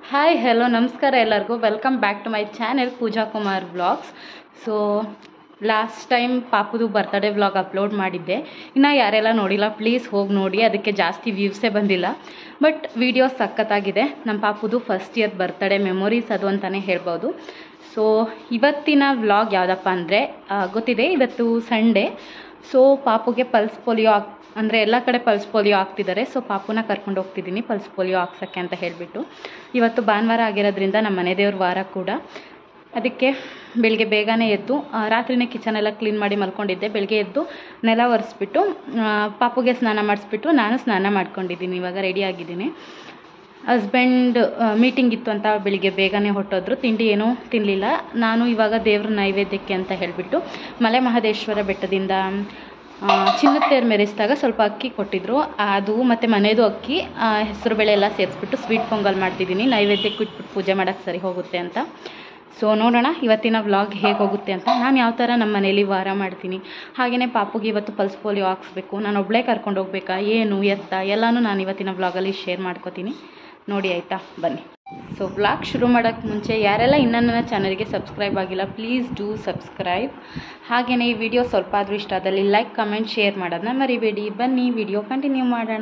hi hello ನಮಸ್ಕಾರ ಎಲ್ಲರಿಗೂ welcome back to my channel Pooja Kumar vlogs so last time ಪಾಪುದು birthday vlog upload ಮಾಡಿದ್ದೆ ಇನ್ನು ಯಾರೆಲ್ಲ ನೋಡಿಲ್ಲ ಪ್ಲೀಸ್ ಹೋಗಿ ನೋಡಿ ಅದಕ್ಕೆ ಜಾಸ್ತಿ ವ್ಯೂಸೇ ಬಂದಿಲ್ಲ ಬಟ್ ವಿಡಿಯೋ ಸಖತ್ತಾಗಿದೆ ನಮ್ಮ ಪಾಪುದು ಫಸ್ಟ್ ಇಯರ್ ಬರ್ತ್ಡೇ ಮೆಮೊರೀಸ್ ಅದು ಅಂತಲೇ ಹೇಳ್ಬೋದು ಸೊ ಇವತ್ತಿನ ವ್ಲಾಗ್ ಯಾವುದಪ್ಪ ಅಂದರೆ ಗೊತ್ತಿದೆ ಇವತ್ತು ಸಂಡೇ ಸೊ ಪಾಪುಗೆ ಪಲ್ಸ್ ಪೋಲಿಯೋ ಹಾಕ್ ಅಂದರೆ ಎಲ್ಲ ಕಡೆ ಪಲ್ಸ್ ಪೋಲಿಯೋ ಹಾಕ್ತಿದ್ದಾರೆ ಸೊ ಪಾಪುನ ಕರ್ಕೊಂಡು ಹೋಗ್ತಿದ್ದೀನಿ ಪಲ್ಸ್ ಪೋಲಿಯೋ ಹಾಕ್ಸೋಕ್ಕೆ ಅಂತ ಹೇಳಿಬಿಟ್ಟು ಇವತ್ತು ಭಾನುವಾರ ಆಗಿರೋದ್ರಿಂದ ನಮ್ಮ ಮನೆ ದೇವ್ರ ವಾರ ಕೂಡ ಅದಕ್ಕೆ ಬೆಳಿಗ್ಗೆ ಬೇಗನೆ ಎದ್ದು ಆ, ರಾತ್ರಿನೇ ಕಿಚನ್ ಎಲ್ಲ ಕ್ಲೀನ್ ಮಾಡಿ ಮಲ್ಕೊಂಡಿದ್ದೆ ಬೆಳಿಗ್ಗೆ ಎದ್ದು ನೆಲ ಒರೆಸ್ಬಿಟ್ಟು ಆ, ಪಾಪುಗೆ ಸ್ನಾನ ಮಾಡಿಸ್ಬಿಟ್ಟು ನಾನು ಸ್ನಾನ ಮಾಡ್ಕೊಂಡಿದ್ದೀನಿ ಇವಾಗ ರೆಡಿ ಆಗಿದ್ದೀನಿ ಹಸ್ಬೆಂಡ್ ಮೀಟಿಂಗ್ ಇತ್ತು ಅಂತ ಬೆಳಿಗ್ಗೆ ಬೇಗನೆ ಹೊಟ್ಟೋದ್ರು ತಿಂಡಿ ಏನೂ ತಿನ್ನಲಿಲ್ಲ ನಾನು ಇವಾಗ ದೇವ್ರ ನೈವೇದ್ಯಕ್ಕೆ ಅಂತ ಹೇಳಿಬಿಟ್ಟು ಮಲೆ ಮಹದೇಶ್ವರ ಬೆಟ್ಟದಿಂದ ಆ, ಚಿನ್ನದ ತೇರು ಮೆರೆಸಿದಾಗ ಸ್ವಲ್ಪ ಅಕ್ಕಿ ಕೊಟ್ಟಿದ್ರು ಅದು ಮತ್ತು ಮನೆಯದು ಅಕ್ಕಿ ಹೆಸರುಬೇಳೆ ಎಲ್ಲ ಸೇರಿಸ್ಬಿಟ್ಟು ಸ್ವೀಟ್ ಪೊಂಗಲ್ ಮಾಡ್ತಿದ್ದೀನಿ ನೈವೇದ್ಯಕ್ಕೆ ಇಟ್ಬಿಟ್ಟು ಪೂಜೆ ಮಾಡೋಕ್ಕೆ ಸರಿ ಹೋಗುತ್ತೆ ಅಂತ ಸೊ ನೋಡೋಣ ಇವತ್ತಿನ ವ್ಲಾಗ್ ಹೇಗೆ ಹೋಗುತ್ತೆ ಅಂತ ನಾನು ಯಾವ ಥರ ನಮ್ಮ ಮನೇಲಿ ವಾರ ಮಾಡ್ತೀನಿ ಹಾಗೆಯೇ ಪಾಪುಗೆ ಇವತ್ತು ಪಲ್ಸ್ ಪೋಲಿಯೋ ಹಾಕ್ಸ್ಬೇಕು ನಾನು ಒಬ್ಬಳೇ ಕರ್ಕೊಂಡು ಹೋಗ್ಬೇಕಾ ಏನು ಎತ್ತ ಎಲ್ಲನೂ ನಾನು ಇವತ್ತಿನ ವ್ಲಾಗಲ್ಲಿ ಶೇರ್ ಮಾಡ್ಕೋತೀನಿ ನೋಡಿ ಆಯಿತಾ ಬನ್ನಿ ಸೊ ವ್ಲಾಗ್ ಶುರು ಮಾಡೋಕ್ಕೆ ಮುಂಚೆ ಯಾರೆಲ್ಲ ಇನ್ನೂ ನನ್ನ ಚಾನಲ್ಗೆ ಸಬ್ಸ್ಕ್ರೈಬ್ ಆಗಿಲ್ಲ ಪ್ಲೀಸ್ ಡೂ ಸಬ್ಸ್ಕ್ರೈಬ್ ಹಾಗೆಯೇ ಈ ವಿಡಿಯೋ ಸ್ವಲ್ಪ ಆದರೂ ಇಷ್ಟ ಆದಲ್ಲಿ ಲೈಕ್ ಕಮೆಂಟ್ ಶೇರ್ ಮಾಡೋದನ್ನ ಮರಿಬೇಡಿ ಬನ್ನಿ ವಿಡಿಯೋ ಕಂಟಿನ್ಯೂ ಮಾಡೋಣ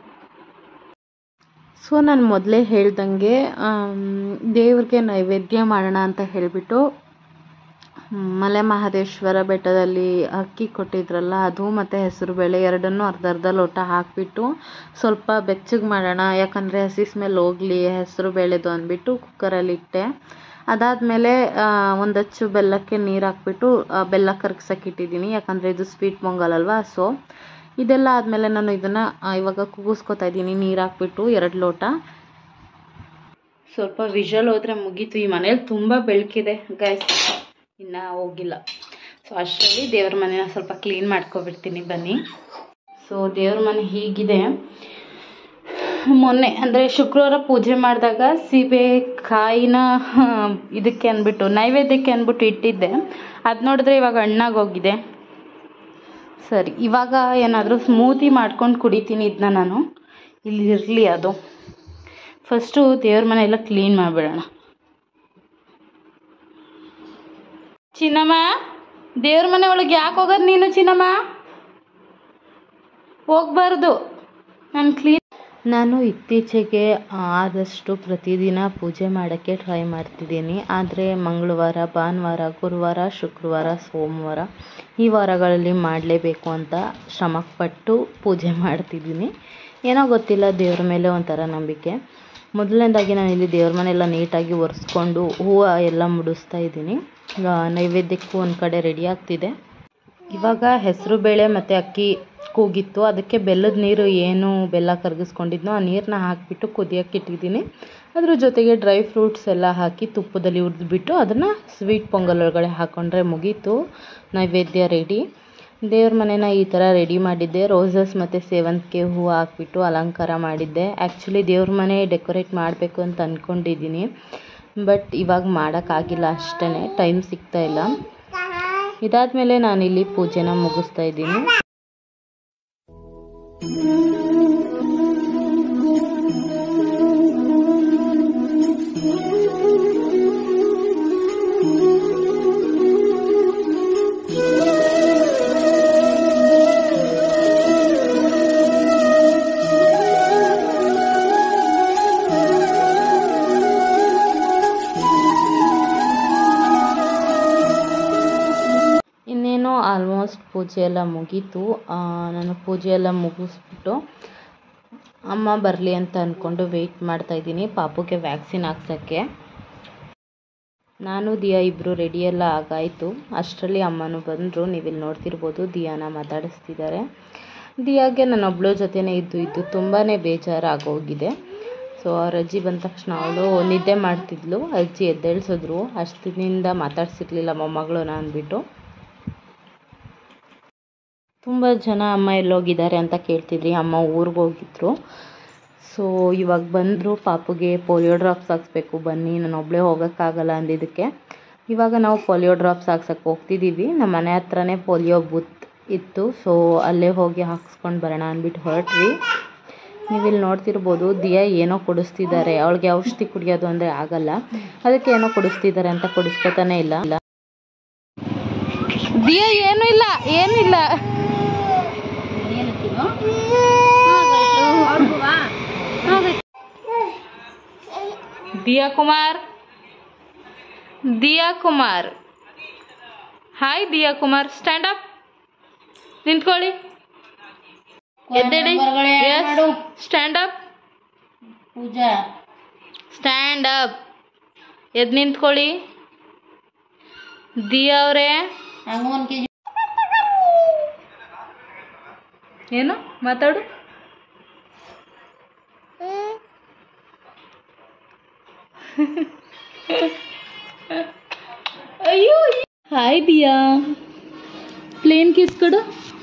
ಸೊ ನಾನು ಮೊದಲೇ ಹೇಳ್ದಂಗೆ ದೇವ್ರಿಗೆ ನೈವೇದ್ಯ ಮಾಡೋಣ ಅಂತ ಹೇಳಿಬಿಟ್ಟು ಮಲೆ ಮಹದೇಶ್ವರ ಬೆಟ್ಟದಲ್ಲಿ ಅಕ್ಕಿ ಕೊಟ್ಟಿದ್ರಲ್ಲ ಅದು ಮತ್ತು ಹೆಸರುಬೇಳೆ ಎರಡನ್ನೂ ಅರ್ಧ ಅರ್ಧ ಲೋಟ ಹಾಕಿಬಿಟ್ಟು ಸ್ವಲ್ಪ ಬೆಚ್ಚಗೆ ಮಾಡೋಣ ಯಾಕಂದರೆ ಹಸಿ ಸ್ಮೆಲ್ ಹೋಗಲಿ ಹೆಸರು ಬೇಳೆದು ಅಂದ್ಬಿಟ್ಟು ಕುಕ್ಕರಲ್ಲಿ ಇಟ್ಟೆ ಅದಾದಮೇಲೆ ಒಂದು ಅಚ್ಚು ಬೆಲ್ಲಕ್ಕೆ ನೀರು ಹಾಕ್ಬಿಟ್ಟು ಆ, ಬೆಲ್ಲ ಕರಗ್ಸಕ್ಕೆ ಇಟ್ಟಿದ್ದೀನಿ ಯಾಕಂದರೆ ಇದು ಸ್ವೀಟ್ ಪೊಂಗಲ್ ಅಲ್ವಾ ಸೊ ಇದೆಲ್ಲ ಆದಮೇಲೆ ನಾನು ಇದನ್ನು ಇವಾಗ ಕೂಗಿಸ್ಕೊತಾ ಇದ್ದೀನಿ ನೀರು ಹಾಕ್ಬಿಟ್ಟು ಎರಡು ಲೋಟ ಸ್ವಲ್ಪ ವಿಷಲ್ ಹೋದರೆ ಮುಗೀತು ಈ ಮನೇಲಿ ತುಂಬ ಬೆಳಕಿದೆ ಗೈಸ್ ಇನ್ನು ಹೋಗಿಲ್ಲ ಸೊ ಅಷ್ಟರಲ್ಲಿ ದೇವ್ರ ಮನೆನ ಸ್ವಲ್ಪ ಕ್ಲೀನ್ ಮಾಡ್ಕೊಬಿಡ್ತೀನಿ ಬನ್ನಿ ಸೊ ದೇವ್ರ ಮನೆ ಹೀಗಿದೆ ಮೊನ್ನೆ ಅಂದರೆ ಶುಕ್ರವಾರ ಪೂಜೆ ಮಾಡಿದಾಗ ಸೀಬೆ ಕಾಯಿನ ಆ, ಇದಕ್ಕೆ ಅಂದ್ಬಿಟ್ಟು ನೈವೇದ್ಯಕ್ಕೆ ಅಂದ್ಬಿಟ್ಟು ಇಟ್ಟಿದ್ದೆ ಅದು ನೋಡಿದ್ರೆ ಇವಾಗ ಹಣ್ಣಾಗಿ ಹೋಗಿದೆ ಸರಿ ಇವಾಗ ಏನಾದರೂ ಸ್ಮೂತಿ ಮಾಡ್ಕೊಂಡು ಕುಡಿತೀನಿ ಇದನ್ನ ನಾನು ಇಲ್ಲಿ ಇರಲಿ ಅದು ಫಸ್ಟು ದೇವ್ರ ಮನೆ ಎಲ್ಲ ಕ್ಲೀನ್ ಮಾಡಿಬಿಡೋಣ ಚಿನ್ನಮ್ಮ ದೇವ್ರ ಮನೆ ಒಳಗೆ ಯಾಕೆ ಹೋಗೋದು ನೀನು ಚಿನ್ನಮ್ಮ ಹೋಗ್ಬಾರ್ದು ನಾನು ಕ್ಲೀನ್ ನಾನು ಇತ್ತೀಚೆಗೆ ಆದಷ್ಟು ಪ್ರತಿದಿನ ಪೂಜೆ ಮಾಡೋಕ್ಕೆ ಟ್ರೈ ಮಾಡ್ತಿದ್ದೀನಿ ಆದರೆ ಮಂಗಳವಾರ ಭಾನುವಾರ ಗುರುವಾರ ಶುಕ್ರವಾರ ಸೋಮವಾರ ಈ ವಾರಗಳಲ್ಲಿ ಮಾಡಲೇಬೇಕು ಅಂತ ಶ್ರಮಪಟ್ಟು ಪೂಜೆ ಮಾಡ್ತಿದ್ದೀನಿ ಏನೋ ಗೊತ್ತಿಲ್ಲ ದೇವ್ರ ಮೇಲೆ ಒಂಥರ ನಂಬಿಕೆ ಮೊದಲನೇದಾಗಿ ನಾನು ಇಲ್ಲಿ ದೇವ್ರ ಮನೆಯೆಲ್ಲ ನೀಟಾಗಿ ಒರೆಸ್ಕೊಂಡು ಹೂವು ಎಲ್ಲ ಮುಡಿಸ್ತಾ ಇದ್ದೀನಿ ಈಗ ನೈವೇದ್ಯಕ್ಕೂ ಒಂದು ಕಡೆ ರೆಡಿ ಆಗ್ತಿದೆ ಇವಾಗ ಹೆಸರು ಬೇಳೆ ಮತ್ತು ಅಕ್ಕಿ ಕೂಗಿತ್ತು ಅದಕ್ಕೆ ಬೆಲ್ಲದ ನೀರು ಏನು ಬೆಲ್ಲ ಕರಗಿಸ್ಕೊಂಡಿದ್ನೋ ಆ ನೀರನ್ನ ಹಾಕಿಬಿಟ್ಟು ಕುದಿಯೋಕ್ಕೆ ಇಟ್ಟಿದ್ದೀನಿ ಅದ್ರ ಜೊತೆಗೆ ಡ್ರೈ ಫ್ರೂಟ್ಸ್ ಎಲ್ಲ ಹಾಕಿ ತುಪ್ಪದಲ್ಲಿ ಹುರಿದ್ಬಿಟ್ಟು ಅದನ್ನು ಸ್ವೀಟ್ ಪೊಂಗಲ್ ಒಳಗಡೆ ಹಾಕ್ಕೊಂಡ್ರೆ ಮುಗೀತು ನೈವೇದ್ಯ ರೆಡಿ ದೇವ್ರ ಮನೇನ ಈ ಥರ ರೆಡಿ ಮಾಡಿದ್ದೆ ರೋಸಸ್ ಮತ್ತು ಸೇವಂತಿಗೆ ಹೂವು ಹಾಕ್ಬಿಟ್ಟು ಅಲಂಕಾರ ಮಾಡಿದ್ದೆ ಆ್ಯಕ್ಚುಲಿ ದೇವ್ರ ಮನೆ ಡೆಕೋರೇಟ್ ಮಾಡಬೇಕು ಅಂತ ಅಂದ್ಕೊಂಡಿದ್ದೀನಿ ಬಟ್ ಇವಾಗ ಮಾಡೋಕ್ಕಾಗಿಲ್ಲ ಅಷ್ಟೇ ಟೈಮ್ ಸಿಗ್ತಾ ಇಲ್ಲ ಇದಾದಮೇಲೆ ನಾನಿಲ್ಲಿ ಪೂಜೆನ ಮುಗಿಸ್ತಾ ಇದ್ದೀನಿ ಇನ್ನೇನು ಆಲ್ಮೋಸ್ಟ್ ಪೂಜೆ ಎಲ್ಲ ಮುಗೀತು ಆ, ನಾನು ಪೂಜೆ ಎಲ್ಲ ಮುಗಿಸ್ಬಿಟ್ಟು ಅಮ್ಮ ಬರಲಿ ಅಂತ ಅಂದ್ಕೊಂಡು ವೆಯ್ಟ್ ಮಾಡ್ತಾ ಇದ್ದೀನಿ ಪಾಪುಗೆ ವ್ಯಾಕ್ಸಿನ್ ಹಾಕ್ಸೋಕ್ಕೆ ನಾನು ದಿಯಾ ಇಬ್ಬರು ರೆಡಿ ಎಲ್ಲ ಆಗಾಯಿತು ಅಷ್ಟರಲ್ಲಿ ಅಮ್ಮನೂ ಬಂದರು ನೀವಿಲ್ಲಿ ನೋಡ್ತಿರ್ಬೋದು ದಿಯಾನ ಮಾತಾಡಿಸ್ತಿದ್ದಾರೆ ದಿಯಾಗೆ ನಾನು ಒಬ್ಳ ಜೊತೆನೇ ಇದ್ದು ಇದ್ದು ತುಂಬಾ ಬೇಜಾರಾಗೋಗಿದೆ ಸೊ ಅವ್ರ ಅಜ್ಜಿ ಬಂದ ತಕ್ಷಣ ಅವಳು ನಿದ್ದೆ ಮಾಡ್ತಿದ್ಲು ಅಜ್ಜಿ ಎದ್ದೇಳ್ಸಿದ್ರು ಅಷ್ಟಿನಿಂದ ಮಾತಾಡ್ಸಿರ್ಲಿಲ್ಲ ಮೊಮ್ಮಗಳನ್ನ ಅಂದ್ಬಿಟ್ಟು ತುಂಬ ಜನ ಅಮ್ಮ ಎಲ್ಲೋಗಿದ್ದಾರೆ ಅಂತ ಕೇಳ್ತಿದ್ರಿ ಅಮ್ಮ ಊರಿಗೆ ಹೋಗಿದ್ರು ಸೊ ಇವಾಗ ಬಂದರು ಪಾಪುಗೆ ಪೋಲಿಯೋ ಡ್ರಾಪ್ಸ್ ಹಾಕ್ಸ್ಬೇಕು ಬನ್ನಿ ನಾನು ಒಬ್ಬಳೇ ಹೋಗೋಕ್ಕಾಗಲ್ಲ ಅಂದಿದ್ದಕ್ಕೆ ಇವಾಗ ನಾವು ಪೋಲಿಯೋ ಡ್ರಾಪ್ಸ್ ಹಾಕ್ಸಕ್ಕೆ ಹೋಗ್ತಿದ್ದೀವಿ ನಮ್ಮ ಮನೆ ಹತ್ರನೇ ಪೋಲಿಯೋ ಬೂತ್ ಇತ್ತು ಸೊ ಅಲ್ಲೇ ಹೋಗಿ ಹಾಕ್ಸ್ಕೊಂಡು ಬರೋಣ ಅಂದ್ಬಿಟ್ಟು ಹೊರಟ್ವಿ ನೀವಿಲ್ಲಿ ನೋಡ್ತಿರ್ಬೋದು ದಿಯಾ ಏನೋ ಕೊಡಿಸ್ತಿದ್ದಾರೆ ಅವಳಿಗೆ ಔಷಧಿ ಕುಡಿಯೋದು ಅಂದರೆ ಆಗಲ್ಲ ಅದಕ್ಕೆ ಏನೋ ಕೊಡಿಸ್ತಿದ್ದಾರೆ ಅಂತ ಕೊಡಿಸ್ಕೊತಾನೆ ಇಲ್ಲ ದಿಯಾ ಏನೂ ಇಲ್ಲ ಏನೂ ಇಲ್ಲ Diya Kumar Diya Kumar hi Diya Kumar stand up ನಿಂತ್ಕೊಳ್ಳಿ ಎದ್ದೇಳಿ stand up Pooja stand up ಎದ್ದು ನಿಂತ್ಕೊಳ್ಳಿ ದಿಯಾ ಅವರೇ ಹಂಗ ಒಂದು ಕೆ ಜಿ ಏನು ಮಾತಾಡು ಅಯ್ಯೋ ಹಾಯ್ ದಿಯಾ ಪ್ಲೇನ್ ಕಿಸ್ ಕೊಡು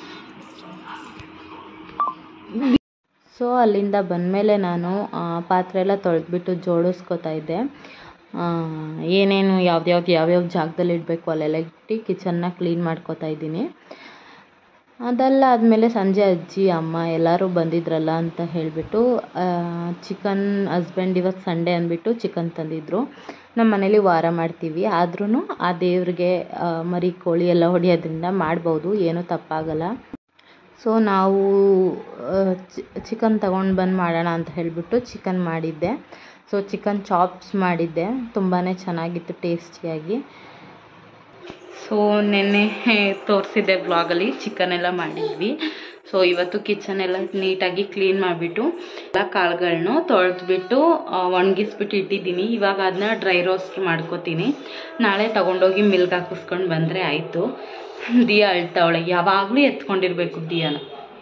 ಸೊ ಅಲ್ಲಿಂದ ಬಂದಮೇಲೆ ನಾನು ಆ, ಪಾತ್ರೆ ಎಲ್ಲ ತೊಳೆದ್ಬಿಟ್ಟು ಜೋಡಿಸ್ಕೊತಾ ಇದ್ದೆ ಆ, ಏನೇನು ಯಾವ್ದ್ಯಾವ್ದು ಯಾವ್ಯಾವ ಜಾಗದಲ್ಲಿ ಇಡಬೇಕು ಅಲ್ಲೆಲ್ಲ ಇಟ್ಟು ಕಿಚನ್ನ ಕ್ಲೀನ್ ಮಾಡ್ಕೊತಾ ಇದ್ದೀನಿ ಅದೆಲ್ಲ ಆದಮೇಲೆ ಸಂಜೆ ಅಜ್ಜಿ ಅಮ್ಮ ಎಲ್ಲರೂ ಬಂದಿದ್ರಲ್ಲ ಅಂತ ಹೇಳಿಬಿಟ್ಟು ಚಿಕನ್ ಹಸ್ಬೆಂಡ್ ಇವತ್ತು ಸಂಡೇ ಅಂದ್ಬಿಟ್ಟು ಚಿಕನ್ ತಂದಿದ್ರು ನಮ್ಮ ಮನೇಲಿ ವಾರ ಮಾಡ್ತೀವಿ ಆದ್ರೂ ಆ ದೇವ್ರಿಗೆ ಆ, ಮರಿ ಕೋಳಿ ಎಲ್ಲ ಹೊಡಿಯೋದ್ರಿಂದ ಮಾಡ್ಬೋದು ಏನೂ ತಪ್ಪಾಗಲ್ಲ ಸೊ ನಾವು ಚಿಕನ್ ತಗೊಂಡು ಬಂದು ಮಾಡೋಣ ಅಂತ ಹೇಳಿಬಿಟ್ಟು ಚಿಕನ್ ಮಾಡಿದ್ದೆ ಸೊ ಚಿಕನ್ ಚಾಪ್ಸ್ ಮಾಡಿದ್ದೆ ತುಂಬಾ ಚೆನ್ನಾಗಿತ್ತು ಟೇಸ್ಟಿಯಾಗಿ ಸೊ ನೆನ್ನೆ ತೋರಿಸಿದ್ದೆ ಬ್ಲಾಗಲ್ಲಿ ಚಿಕನ್ ಎಲ್ಲ ಮಾಡಿದ್ವಿ ಸೊ ಇವತ್ತು ಕಿಚನ್ ಎಲ್ಲ ನೀಟಾಗಿ ಕ್ಲೀನ್ ಮಾಡಿಬಿಟ್ಟು ಎಲ್ಲ ಕಾಳುಗಳನ್ನೂ ತೊಳೆದ್ಬಿಟ್ಟು ಒಣಗಿಸ್ಬಿಟ್ಟು ಇಟ್ಟಿದ್ದೀನಿ ಇವಾಗ ಅದನ್ನ ಡ್ರೈ ರೋಸ್ಟ್ ಮಾಡ್ಕೋತೀನಿ ನಾಳೆ ತಗೊಂಡೋಗಿ ಮಿಲ್ಕ್ ಹಾಕಿಸ್ಕೊಂಡು ಬಂದರೆ ಆಯಿತು ದಿಯಾ ಅಳ್ತಾವಳೆ ಯಾವಾಗಲೂ ಎತ್ಕೊಂಡಿರ್ಬೇಕು ದಿಯಾನ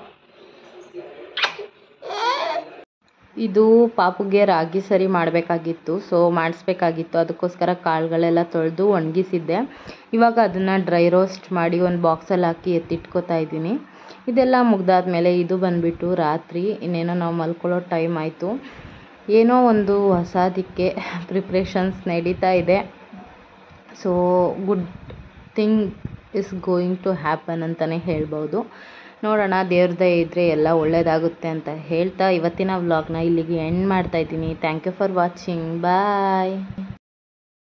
ಇದು ಪಾಪುಗೆ ರಾಗಿ ಸರಿ ಮಾಡಬೇಕಾಗಿತ್ತು ಸೊ ಮಾಡಿಸ್ಬೇಕಾಗಿತ್ತು ಅದಕ್ಕೋಸ್ಕರ ಕಾಳುಗಳೆಲ್ಲ ತೊಳೆದು ಒಣಗಿಸಿದ್ದೆ ಇವಾಗ ಅದನ್ನು ಡ್ರೈ ರೋಸ್ಟ್ ಮಾಡಿ ಒಂದು ಬಾಕ್ಸಲ್ಲಿ ಹಾಕಿ ಎತ್ತಿಟ್ಕೋತಾ ಇದ್ದೀನಿ ಇದೆಲ್ಲ ಮುಗ್ದಾದ್ಮೇಲೆ ಇದು ಬಂದುಬಿಟ್ಟು ರಾತ್ರಿ ಇನ್ನೇನೋ ನಾವು ಮಲ್ಕೊಳ್ಳೋ ಟೈಮ್ ಆಯಿತು ಏನೋ ಒಂದು ಹೊಸದಕ್ಕೆ ಪ್ರಿಪ್ರೇಷನ್ಸ್ ನಡೀತಾ ಇದೆ so good thing is going to happen ಅಂತಲೇ ಹೇಳ್ಬೋದು ನೋಡೋಣ ದೇವ್ರದ್ದೇ ಇದ್ದರೆ ಎಲ್ಲ ಒಳ್ಳೆಯದಾಗುತ್ತೆ ಅಂತ ಹೇಳ್ತಾ ಇವತ್ತಿನ ವ್ಲಾಗ್ನ ಇಲ್ಲಿಗೆ ಎಂಡ್ ಮಾಡ್ತಾ ಇದ್ದೀನಿ thank you for watching bye